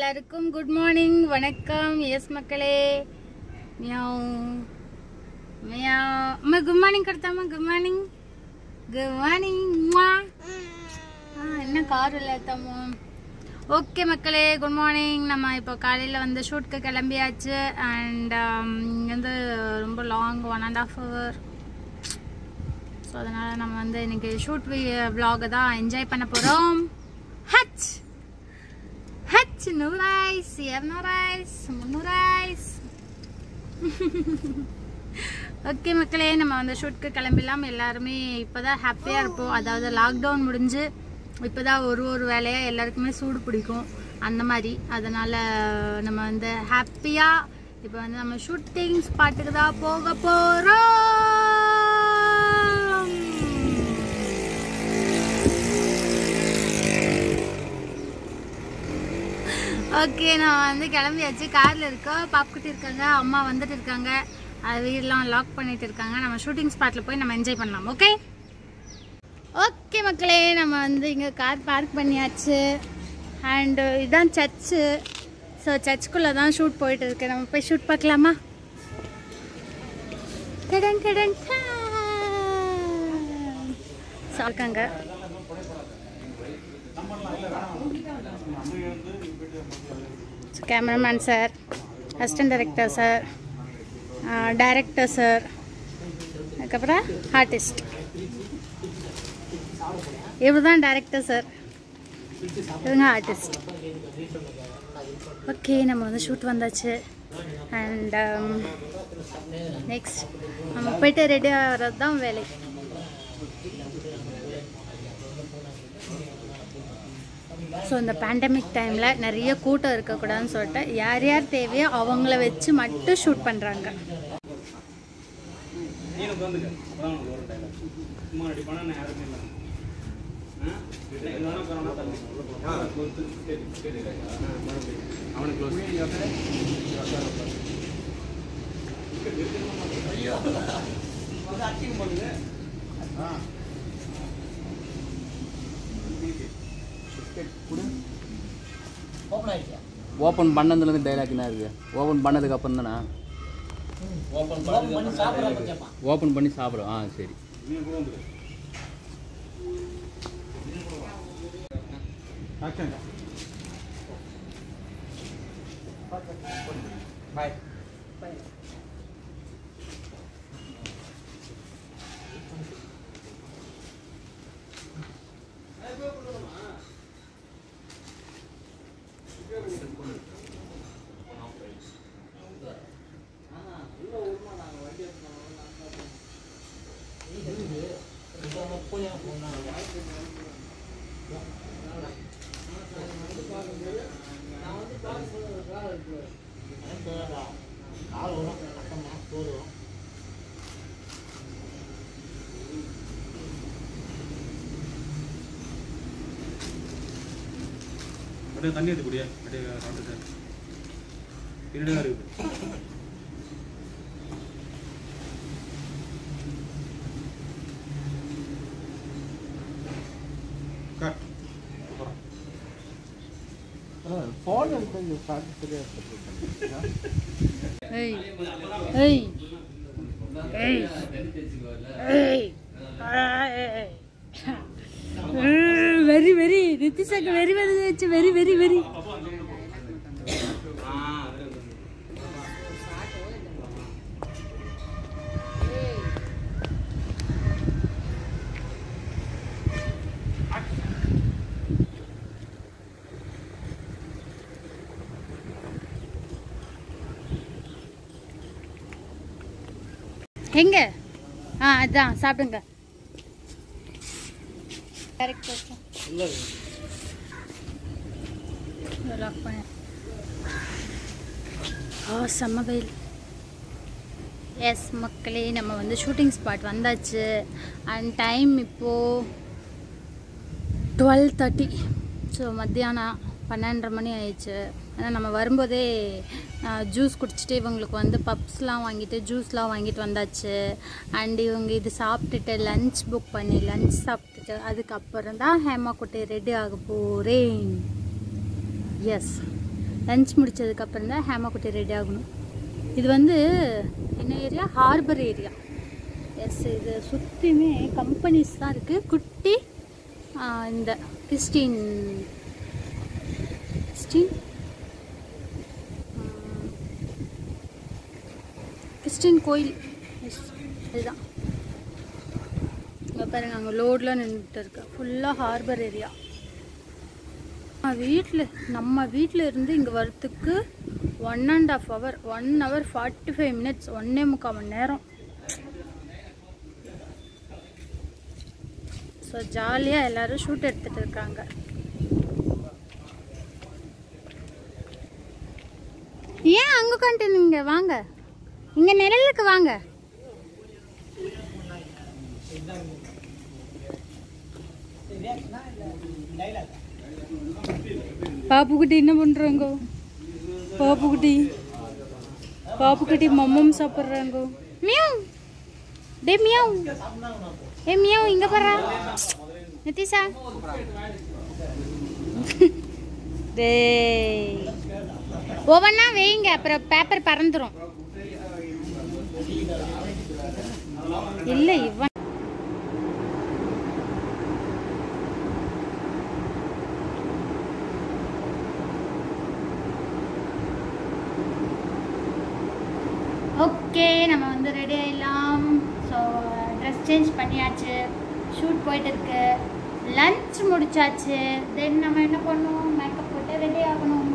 எல்லாருக்கும் good morning வணக்கம் yes மக்களே மியாவ் மியாவ் அம்மா குட் மார்னிங் கொடுத்தாம்மா குட் மார்னிங் குட் மார்னிங் என்ன கார் இல்லாதம்மா ஓகே மக்களே குட் மார்னிங் நம்ம இப்போ காலையில் வந்து ஷூட்க்கு கிளம்பியாச்சு அண்ட் இங்கேருந்து ரொம்ப long one and half hour so அதனால் நம்ம வந்து இன்னைக்கு ஷூட் vlog தான் என்ஜாய் பண்ண போகிறோம் ஹச் ஹச் நூறாய்ஸ் இரநூறாய்ஸ் முந்நூறாய்ஸ் ஓகே மக்களே நம்ம வந்து ஷூட்க்கு கிளம்பிடலாம் எல்லாருமே இப்போதான் ஹாப்பியாக இருப்போம் அதாவது லாக்டவுன் முடிஞ்சு இப்போதான் ஒரு ஒரு வேலையாக எல்லாருக்குமே சூடு பிடிக்கும் அந்த மாதிரி அதனால் நம்ம வந்து ஹாப்பியாக இப்போ வந்து நம்ம ஷூட்டிங் ஸ்பாட்டுக்கு தான் போக போகிறோம் ஓகே நான் வந்து கிளம்பியாச்சு காரில் இருக்கோம் பாப்குட்டி இருக்காங்க அம்மா வந்துட்டு இருக்காங்க அது வீடெலாம் லாக் பண்ணிட்டு இருக்காங்க நம்ம ஷூட்டிங் ஸ்பாட்டில் போய் நம்ம என்ஜாய் பண்ணலாம் ஓகே ஓகே மக்களே நம்ம வந்து இங்கே கார் பார்க் பண்ணியாச்சு அண்டு இதுதான் சர்ச்சு ஸோ சர்ச்சுக்குள்ளே தான் ஷூட் போயிட்டு இருக்கு நம்ம போய் ஷூட் பார்க்கலாமா டடன் டடன் இருக்காங்க cameraman sir assistant director sir director sir அதுக்கப்புறம் ஆர்டிஸ்ட் இவர் தான் டைரக்டர் சார் இவங்க ஆர்டிஸ்ட் ஓகே நம்ம வந்து ஷூட் வந்தாச்சு அண்ட் நெக்ஸ்ட் நம்ம போயிட்டு ரெடி ஆகிறது தான் வேலை ஸோ இந்த பேண்டமிக் டைமில் நிறைய கூட்டம் இருக்கக்கூடாதுன்னு சொல்லிட்டு யார் யார் தேவையோ அவங்கள வச்சு மட்டும் ஷூட் பண்ணுறாங்க நீனு வந்துக்க அதான் உனக்கு ஒரு டைலாக் சும்மா அப்படி பண்ண நான் யாருமே இல்லை ஆ? இது வேணா கொரோனா தள்ளி. ஆ, கொடுத்து, சரி, சரி. ஆ, மறுபடியும். அவனுக்கு close. வந்து acting பண்ணுங்க. ஆ. ஓப்பன் பண்ணதுலேருந்து டைலாக் என்ன இருக்கு ஓப்பன் பண்ணதுக்கு அப்புறம் தானே ஓப்பன் பண்ணி சாப்பிடும் ஆ சரி நீ கூட வந்துரு. Action. அப்படியே தண்ணி எடுத்து குடியா அப்படியே சாப்பிட்டு பின்னாடி தான் இருக்குது கட் அப்புறம் ஏய் ஏய் ஏய் ஏய் வெரி வெரி நிதிஷாக்கு வெரி வெரி வச்சு வெரி வெரி வெரி ஆ அதில் எங்க ஆ அதான் சாப்பிடுங்க கரெக்ட் லாக் பண்ண ஆ செம்ம வெயில் எஸ் மக்களே நம்ம வந்து ஷூட்டிங் ஸ்பாட் வந்தாச்சு அண்ட் டைம் இப்போது டுவெல் தேர்ட்டி ஸோ மத்தியானம் பன்னெண்டரை மணி ஆயிடுச்சு ஆனால் நம்ம வரும்போதே ஜூஸ் குடிச்சிட்டு இவங்களுக்கு வந்து பப்ஸ்லாம் வாங்கிட்டு ஜூஸ்லாம் வாங்கிட்டு வந்தாச்சு அண்ட் இவங்க இது சாப்பிட்டுட்டு லஞ்ச் புக் பண்ணி லஞ்ச் சாப்பிட்டுட்டு அதுக்கப்புறம் தான் ஹேமா குட்டி ரெடி ஆக போகிறேன் எஸ் லஞ்ச் முடிச்சதுக்கப்புறம் தான் ஹேமாக்குட்டி ரெடி ஆகணும் இது வந்து என்ன ஏரியா ஹார்பர் ஏரியா எஸ் இது சுற்றியுமே கம்பெனிஸ் தான் இருக்குது குட்டி ஆ, இந்த கிறிஸ்டின் கிறிஸ்டின் ம், கிறிஸ்டின் கோயில் எஸ் இதுதான் இங்கே பாருங்க அங்கே லோடில் நின்றுட்டு இருக்கு ஃபுல்லாக ஹார்பர் ஏரியா வீட்டில் நம்ம வீட்டில் இருந்து இங்கே வரத்துக்கு one and half hour one hour forty five minutes ஒன்னே முக்கால் மணி நேரம் ஸோ ஜாலியாக எல்லாரும் ஷூட் எடுத்துட்டு இருக்காங்க ஏன் அங்கே உட்காந்துட்டு வாங்க இங்கே நிழலுக்கு வாங்க பாப்புக்குட்டி என்ன பண்ணுறாங்க பாப்புக்குட்டி பாப்புக்குட்டி மம்மம் சாப்பிட்றாங்க மியாவ் டே மியாவ் ஏ மியாவ் இங்கே பாரா நிதிஷா டேய் ஒவ்வொன்றா வைங்க அப்புறம் பேப்பர் பறந்துடும் இல்லை இவன் ஓகே நம்ம வந்து ரெடி ஆயிடலாம் ஸோ ட்ரெஸ் சேஞ்ச் பண்ணியாச்சு ஷூட் போயிட்டு இருக்கு லஞ்ச் முடிச்சாச்சு தென் நம்ம என்ன பண்ணணும் மேக்கப் போட்டு ரெடி ஆகணும்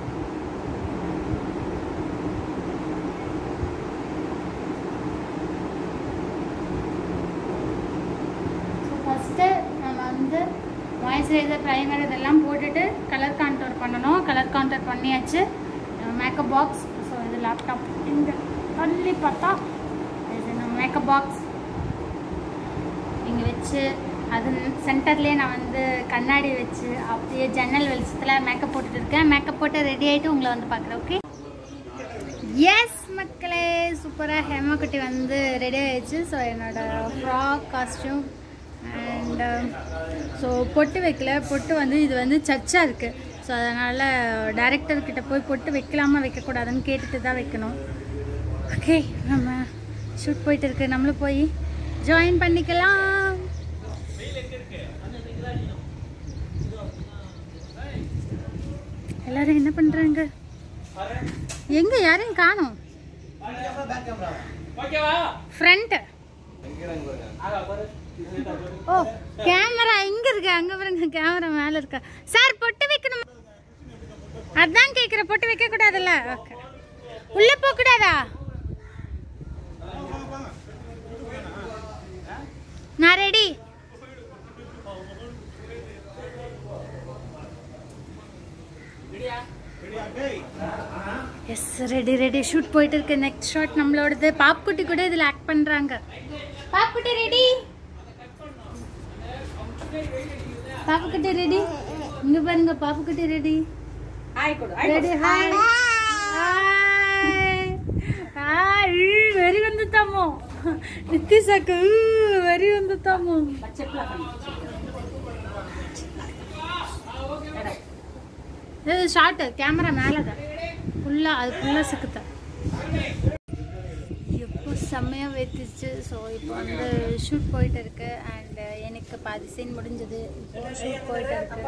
ஸோ ஃபஸ்ட்டு நம்ம வந்து மாய்ஸ்சரைசர் ப்ரைமர் இதெல்லாம் போட்டுட்டு கலர் கான்டோர் பண்ணணும் கலர் கான்டோர் பண்ணியாச்சு மேக்கப் பாக்ஸ் ஸோ இது லேப்டாப் இங்கே தள்ளி பார்த்தா இது நம்ம மேக்கப் பாக்ஸ் இங்கே வச்சு அது சென்டர்லேயே நான் வந்து கண்ணாடி வச்சு அப்படியே ஜன்னல் வெளிச்சத்தில் மேக்கப் போட்டுட்டு இருக்கேன் மேக்கப் போட்டு ரெடி ஆகிட்டு உங்களை வந்து பார்க்குறேன் ஓகே எஸ் மக்களே சூப்பராக ஹேமாக்குட்டி வந்து ரெடி ஆயிடுச்சு ஸோ என்னோட ஃப்ராக் காஸ்டியூம் அண்ட் ஸோ பொட்டு வைக்கல பொட்டு வந்து இது வந்து சர்ச்சாக இருக்குது ஸோ அதனால் டைரக்டர்கிட்ட போய் பொட்டு வைக்கலாமா வைக்கக்கூடாதுன்னு கேட்டுட்டு தான் வைக்கணும் ஓகே நம்ம ஷூட் போயிட்டு இருக்கு நம்மளும் போய் ஜாயின் பண்ணிக்கலாம் எல்லாரும் என்ன பண்றாங்க எங்க யாரையும் காணோம் ஃப்ரண்ட் ஓ கேமரா எங்க இருக்கு அங்க பாருங்க கேமரா மேல இருக்கா சார் பொட்டு வைக்கணும் அதான் கேக்குற பொட்டு வைக்க கூடாதுல்ல ஓகே உள்ள போக கூடாதா நான் ready yes ready ready shoot போயிட்டு இருக்கு நெக்ஸ்ட் ஷாட் நம்மளோடது பாப்குட்டி கூட இதில் ஆக்ட் பண்ணுறாங்க பாப்புக்குட்டி ரெடி பாப்புக்குட்டி ரெடி இங்க பாருங்க பாப்புக்குட்டி ready ready hi hi hi very வந்துட்டாமோ நித்திஷாக்கு வெறி வந்துட்டாமோ இது ஷார்ட் கேமரா மேலே தான் ஃபுல்லாக அது ஃபுல்லாக சிக்குத்த எப்போ செம்மையாக வேத்துச்சு ஸோ இப்போ வந்து ஷூட் போயிட்டு இருக்கு அண்ட் எனக்கு பாதி சீன் முடிஞ்சது இப்போ ஷூட் போயிட்டு இருக்கு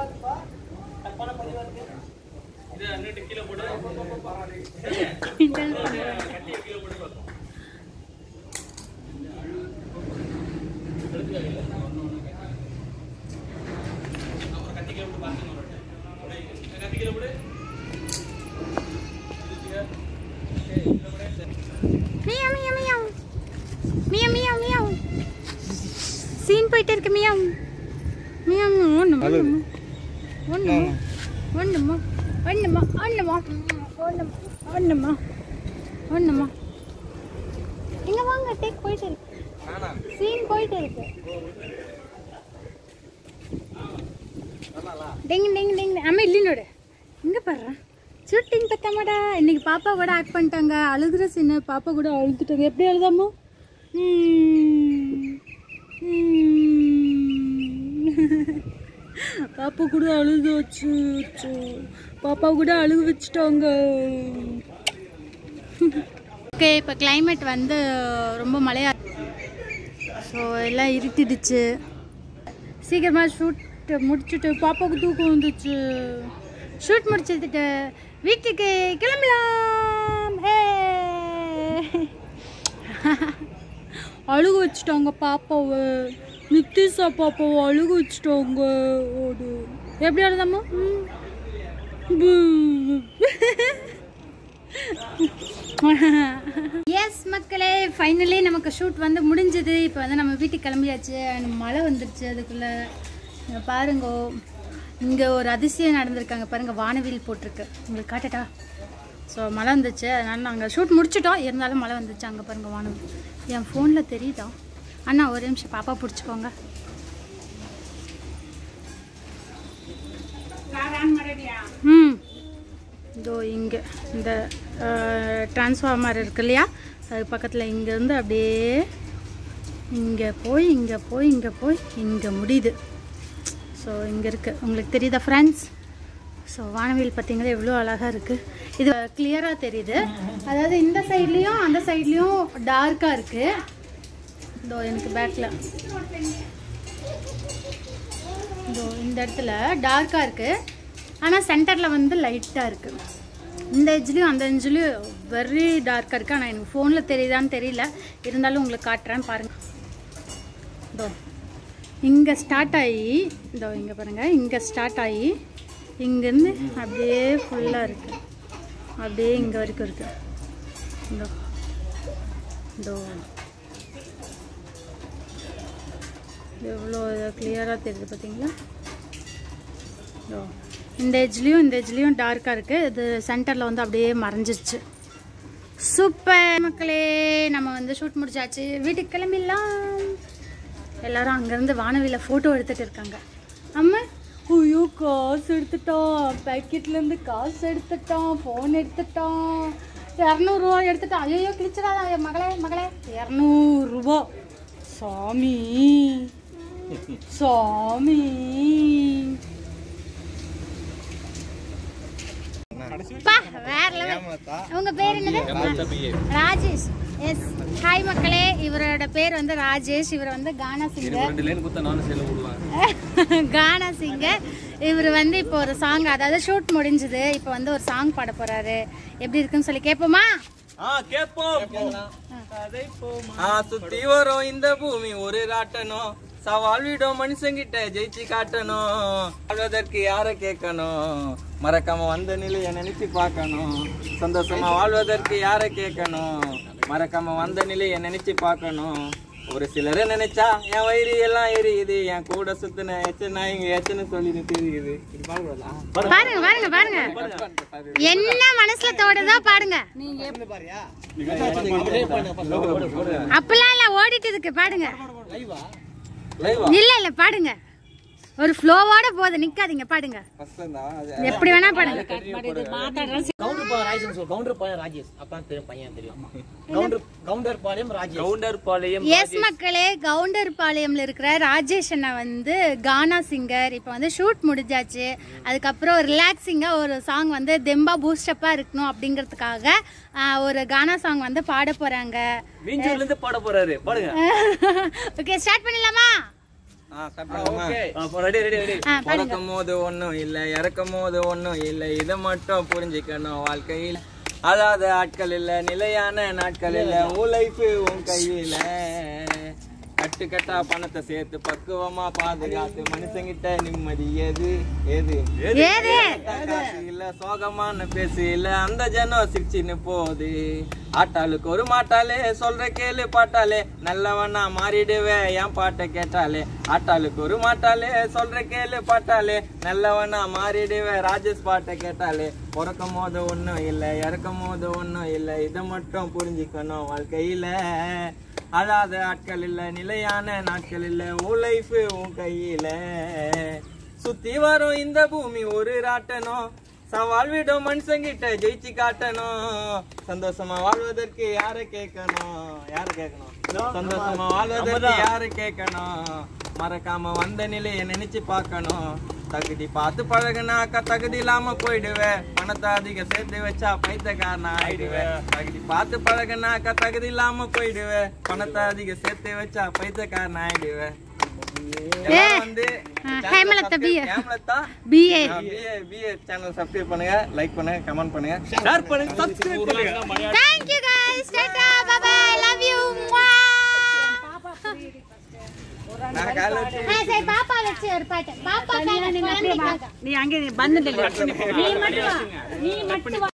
கிண்டல் பண்றாங்க. Meow meow meow meow meow meow scene போயிட்டு இருக்கு மியாவ் மியாவ் ஒண்ணுமா ஒண்ணுமா ஒண்ணுமா ஒண்ணுமா ஒண்ணுமா ஒண்ணுமா ஒண்ணுமா ஒண்ணுமா இங்க வாங்க டேக் போயிட்டு இருக்கு சீன் போயிட்டு இருக்கு டிங் டிங் டிங் அம்மா இல்லைனோட இங்க பாரு ஷூட்டிங் பத்தாமாடா இன்னைக்கு பாப்பா கூட ஆக்ட் பண்ணிட்டாங்க அழுகுற சீனு பாப்பா கூட அழுதுட்டாங்க எப்படி அழுதாமோ ம். ம். பாப்பா கூட அழுது வச்சு வச்சு. பாப்பா கூட அழுகு வச்சுட்டாங்க ஓகே இப்போ climate வந்து ரொம்ப மழையா ஸோ எல்லாம் இருட்டிடுச்சு சீக்கிரமாக ஷூட் முடிச்சுட்டு பாப்பாவுக்கு தூக்கம் வந்துச்சு ஷூட் முடிச்சுட்டு வீட்டுக்கு கிளம்பலாம் ஹே அழுக வச்சுட்டாங்க பாப்பாவை நித்திஷா பாப்பாவை அழுக வச்சுட்டாங்க ஓடு எப்படி அழுதாம்மா எஸ் மக்களே ஃபைனலி நமக்கு ஷூட் வந்து முடிஞ்சது இப்போ வந்து நம்ம வீட்டுக்கு கிளம்பியாச்சு and மழை வந்துருச்சு அதுக்குள்ளே இங்க பாருங்க இங்கே ஒரு அதிசயம் நடந்திருக்காங்க பாருங்க வானவில் போட்டிருக்கு உங்களுக்கு காட்டட்டா ஸோ மழை வந்துச்சு அதனால நாங்கள் ஷூட் முடிச்சிட்டோம் இருந்தாலும் மழை வந்துச்சு அங்கே பாருங்க வானவில் என் ஃபோனில் தெரியுதா அண்ணா ஒரு நிமிஷம் பாப்பா பிடிச்சிக்கோங்க ம் இதோ இங்கே இந்த டிரான்ஸ்ஃபார்மர் இருக்கு இல்லையா அது பக்கத்தில் இங்கேருந்து அப்படியே இங்கே போய் இங்கே போய் இங்கே போய் இங்கே முடியுது ஸோ இங்கே இருக்குது உங்களுக்கு தெரியுதா ஃப்ரெண்ட்ஸ் ஸோ வானவில் பார்த்தீங்களா எவ்வளோ அழகாக இருக்குது இது கிளியராக தெரியுது அதாவது இந்த சைட்லேயும் அந்த சைட்லேயும் டார்க்காக இருக்குது இதோ எனக்கு பேக்கில் இதோ இந்த இடத்துல டார்க்காக இருக்குது ஆனால் சென்டரில் வந்து லைட்டாக இருக்குது இந்த எஜ்லேயும் அந்த எஜ்லேயும் வெரி டார்க்காக இருக்குது ஆனால் எனக்கு ஃபோனில் தெரியுதான்னு தெரியல இருந்தாலும் உங்களுக்கு காட்டுறேன் பாருங்கள் இதோ இங்கே ஸ்டார்ட் ஆகி இதோ இங்கே பாருங்கள் இங்கே ஸ்டார்ட் ஆகி இங்கேருந்து அப்படியே ஃபுல்லாக இருக்குது அப்படியே இங்கே வரைக்கும் இருக்குது இதோ இதோ எவ்வளோ கிளியராக தெரியுது பார்த்தீங்களா இதோ இந்த எஜ்லேயும் இந்த எஜ்லேயும் டார்க்காக இருக்குது இது சென்டரில் வந்து அப்படியே மறைஞ்சிருச்சு சூப்பர் மக்களே நம்ம வந்து ஷூட் முடிச்சாச்சு வீட்டுக்கு கிளம்பிடலாம் எல்லாரும் அங்கேருந்து வானவியில் ஃபோட்டோ எடுத்துகிட்டு இருக்காங்க அம்மா ஐயோ காசு எடுத்துட்டோம் பேக்கெட்லேருந்து காசு எடுத்துட்டோம் ஃபோன் எடுத்துட்டோம் இரநூறுவா எடுத்துட்டோம் ஐயோ கிழிச்சிடாதா என் மகளே மகளே இரநூறுவா சாமி சாமி பா, வேற level. உங்க பேர் என்னது ராஜேஷ் எஸ் ஹாய் மக்களே இவரோட பேர் வந்து ராஜேஷ் இவர் வந்து கானா சிங்கர் ரெண்டு லைன் குத்த நானும் செயல விடுவேன் கானா சிங்கர் இவர் வந்து இப்போ ஒரு சாங் அதாவது ஷூட் முடிஞ்சது இப்போ வந்து ஒரு சாங் பாட போறாரு எப்படி இருக்குன்னு சொல்லி கேட்போமா ஆ கேப்போம் ஆ சுத்தி வரும் இந்த பூமி ஒரு ராட்டணும் சவால் விடும் மனுஷங்கிட்ட ஜெயிச்சு காட்டணும் வாழ்வதற்கு யார கேட்கணும் மறக்காம வந்த நிலைய நினைச்சு பார்க்கணும் சந்தோஷமா வாழ்வதற்கு யார கேட்கணும் மறக்காம வந்த நிலைய நினைச்சு பார்க்கணும் ஒரு சிலரை நினைச்சா என் வயிறு எல்லாம் எரியுது என் கூட சுத்தின எச்சனா இங்க எச்சனை சொல்லி தெரியுது இது பாடக்கூடாதா? பாருங்க பாருங்க பாருங்க என்ன மனசுல தோடுதோ பாடுங்க அப்பெல்லாம் இல்ல ஓடிட்டு இருக்கு பாடுங்க லைவா இல்ல இல்ல பாடுங்க ஒரு ஃப்ளோவோட போகுது நிக்காதீங்க பாடுங்க கஷ்டம்தான் அது எப்படி வேணா பாடுங்க கவுண்டர் பாளையம் ராஜேஷ் சொல்லு. கவுண்டர் பாளையம் ராஜேஷ் அப்பதான் தெரியும் பையன் தெரியும் கவுண்டர் கவுண்டர் பாளையம் ராஜேஷ் கவுண்டர் பாளையம் எஸ் மக்களே கவுண்டர் பாளையம்ல இருக்கிற ராஜேஷ் அண்ணா வந்து கானா சிங்கர் இப்போ வந்து ஷூட் முடிஞ்சாச்சு அதுக்கப்புறம் ரிலாக்ஸிங்கா ஒரு சாங் வந்து தெம்பா பூஸ்டப்பா இருக்கணும் அப்படிங்கிறதுக்காக ஆஹ், ஒரு கானா சாங் வந்து பாட போறாங்க மீஞ்சூர்ல இருந்து பாட போறாரு பாடுங்க ஓகே ஸ்டார்ட் பண்ணிடலாமா ரெடி ரெடி ரெடி ஆ பாடுங்க பிறக்கும் போது ஒண்ணும் இல்ல இறக்கும் போது ஒண்ணும் இல்ல இத மட்டும் புரிஞ்சுக்கணும் வாழ்க்கையில் அதாவது ஆட்கள் இல்ல நிலையான நாட்கள் இல்ல உன் லைஃப் உன் கையில கட்டு கட்டா பணத்தை சேர்த்து பக்குவமா பாதுகாத்து மனுஷங்கிட்ட நிம்மதி எது எது ஏது காசு இல்ல சோகமான பேசு இல்ல அந்த ஜனம் சிரிச்சின்னு போகுது ஆட்டாளுக்கு ஒரு மாட்டாளே சொல்ற கேளு பாட்டாலே நல்லவனா மாறிடுவேன் என் பாட்டை கேட்டாலே ஆட்டாளுக்கு ஒரு மாட்டாளே சொல்ற கேளு பாட்டாலே நல்லவனா மாறிடுவேன் ராஜேஷ் பாட்டை கேட்டாலே பிறக்கும் போது ஒண்ணும் இல்ல இறக்கும் போது ஒண்ணும் இல்ல இதை மட்டும் புரிஞ்சுக்கணும் வாழ்க்கையில அழாத ஆட்கள் இல்ல நிலையான நாட்கள் இல்ல உன் லைஃப் உன் கையில சுத்தி வரும் இந்த பூமி ஒரு ராட்டணும் சவால் விடும் மனுஷங்கிட்ட ஜெயிச்சு காட்டணும் சந்தோஷமா வாழ்வதற்கு யார கேட்கணும் யார கேட்கணும் சந்தோஷமா வாழ்வதற்கு யார கேட்கணும் மறக்காம வந்த நிலையை நினைச்சு பார்க்கணும் தகுதி பார்த்து பழகுனாக்கா தகுதி இல்லாம போயிடுவேன் பணத்தை அதிக சேர்த்து வச்சா பைத்தியக்காரன் ஆயிடுவேன் தகுதி பார்த்து பழகுனாக்கா தகுதி இல்லாம போயிடுவேன் பணத்தை அதிக சேர்த்து வச்சா பைத்தியக்காரன் ஆயிடுவேன் எல்லாம் வந்து Hemalatha BA. Hemalatha BA BA BA channel subscribe பண்ணுங்க லைக் பண்ணுங்க கமெண்ட் பண்ணுங்க ஷேர் பண்ணுங்க சப்ஸ்கிரைப் பண்ணுங்க தேங்க் யூ गाइस டாடா பை பை லவ் யூ நான் காலைல வச்சு ஹே சரி பாப்பா வச்சு ஒரு பாட்டு பாப்பா குழந்தைக்காக நீ அங்கே ಬಂದಿಲ್ಲ ನೀ ಮಟ್ಟ ನೀ ಮಟ್ಟ